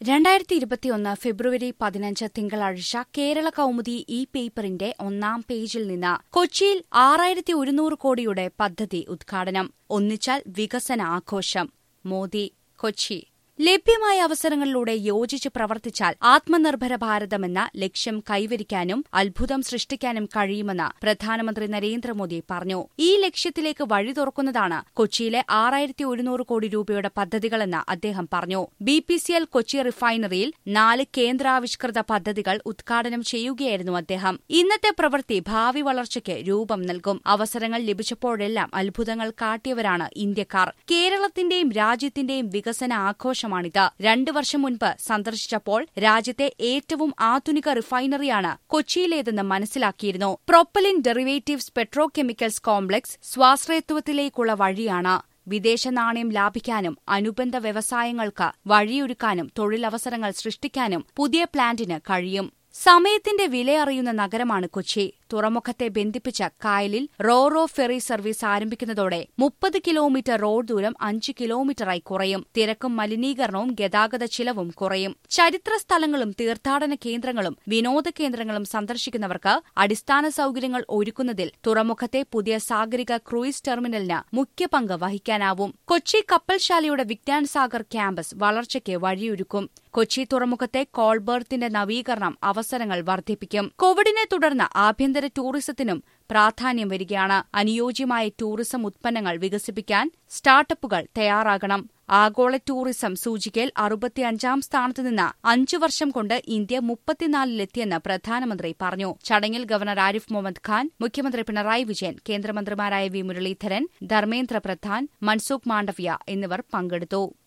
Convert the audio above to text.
രണ്ടായിരത്തി ഇരുപത്തിയൊന്ന് ഫെബ്രുവരി പതിനഞ്ച് തിങ്കളാഴ്ച കേരള കൗമുദി ഇ പേപ്പറിന്റെ ഒന്നാം പേജിൽ നിന്ന് കൊച്ചിയിൽ ആറായിരത്തി ഒരുന്നൂറ് കോടിയുടെ പദ്ധതി ഉദ്ഘാടനം ഒന്നിച്ചാൽ വികസന ആഘോഷം മോദി കൊച്ചി ലഭ്യമായ അവസരങ്ങളിലൂടെ യോജിച്ച് പ്രവർത്തിച്ചാൽ ആത്മനിർഭര ഭാരതമെന്ന ലക്ഷ്യം കൈവരിക്കാനും അത്ഭുതം സൃഷ്ടിക്കാനും കഴിയുമെന്ന് പ്രധാനമന്ത്രി നരേന്ദ്രമോദി പറഞ്ഞു ഈ ലക്ഷ്യത്തിലേക്ക് വഴി തുറക്കുന്നതാണ് കൊച്ചിയിലെ ആറായിരത്തി ഒരുന്നൂറ് കോടി രൂപയുടെ പദ്ധതികളെന്ന് അദ്ദേഹം പറഞ്ഞു B P C L Kochi റിഫൈനറിയിൽ നാല് കേന്ദ്രാവിഷ്കൃത പദ്ധതികൾ ഉദ്ഘാടനം ചെയ്യുകയായിരുന്നു അദ്ദേഹം ഇന്നത്തെ പ്രവൃത്തി ഭാവി വളർച്ചയ്ക്ക് രൂപം നൽകും അവസരങ്ങൾ ലഭിച്ചപ്പോഴെല്ലാം അത്ഭുതങ്ങൾ കാട്ടിയവരാണ് ഇന്ത്യക്കാർ കേരളത്തിന്റെയും രാജ്യത്തിന്റെയും വികസന ആഘോഷമാണിത് രണ്ടു വർഷം മുൻപ് സന്ദർശിച്ചപ്പോൾ രാജ്യത്തെ ഏറ്റവും ആധുനിക റിഫൈനറിയാണ് കൊച്ചിയിലേതെന്ന് മനസ്സിലാക്കിയിരുന്നു പ്രൊപ്പലിൻ ഡെറിവേറ്റീവ്സ് പെട്രോകെമിക്കൽസ് കോംപ്ലക്സ് സ്വാശ്രയത്വത്തിലേക്കുള്ള വഴിയാണ് വിദേശ നാണയം ലാഭിക്കാനും അനുബന്ധ വ്യവസായങ്ങൾക്ക് വഴിയൊരുക്കാനും തൊഴിലവസരങ്ങൾ സൃഷ്ടിക്കാനും പുതിയ പ്ലാന്റിന് കഴിയും സമയത്തിന്റെ വിലയറിയുന്ന നഗരമാണ് കൊച്ചി തുറമുഖത്തെ ബന്ധിപ്പിച്ച കായലിൽ റോറോ ഫെറി സർവീസ് ആരംഭിക്കുന്നതോടെ മുപ്പത് കിലോമീറ്റർ റോഡ് ദൂരം അഞ്ച് കിലോമീറ്ററായി കുറയും തിരക്കും മലിനീകരണവും ഗതാഗത ചിലവും കുറയും ചരിത്ര സ്ഥലങ്ങളും തീർത്ഥാടന കേന്ദ്രങ്ങളും വിനോദ കേന്ദ്രങ്ങളും സന്ദർശിക്കുന്നവർക്ക് അടിസ്ഥാന സൌകര്യങ്ങൾ ഒരുക്കുന്നതിൽ തുറമുഖത്തെ പുതിയ സാഗരിക ക്രൂയിസ് ടെർമിനലിന് മുഖ്യ പങ്ക് വഹിക്കാനാവും കൊച്ചി കപ്പൽശാലയുടെ വിജ്ഞാൻ സാഗർ ക്യാമ്പസ് വളർച്ചയ്ക്ക് വഴിയൊരുക്കും കൊച്ചി തുറമുഖത്തെ കോൾബർത്തിന്റെ നവീകരണം അവസരങ്ങൾ വർദ്ധിപ്പിക്കും കോവിഡിനെ തുടർന്ന് ആഭ്യന്തര ടൂറിസത്തിനും പ്രാധാന്യം വരികയാണ് അനുയോജ്യമായ ടൂറിസം ഉത്പന്നങ്ങൾ വികസിപ്പിക്കാൻ സ്റ്റാർട്ടപ്പുകൾ തയ്യാറാകണം ആഗോള ടൂറിസം സൂചികയിൽ അറുപത്തിയഞ്ചാം സ്ഥാനത്ത് നിന്ന് അഞ്ചു വർഷം കൊണ്ട് ഇന്ത്യ മുപ്പത്തിനാലിലെത്തിയെന്ന് പ്രധാനമന്ത്രി പറഞ്ഞു ചടങ്ങിൽ ഗവർണർ ആരിഫ് മുഹമ്മദ് ഖാൻ മുഖ്യമന്ത്രി പിണറായി വിജയൻ കേന്ദ്രമന്ത്രിമാരായ വി മുരളീധരൻ ധർമ്മേന്ദ്ര പ്രധാൻ മൻസുഖ് മാണ്ഡവ്യ എന്നിവർ പങ്കെടുത്തു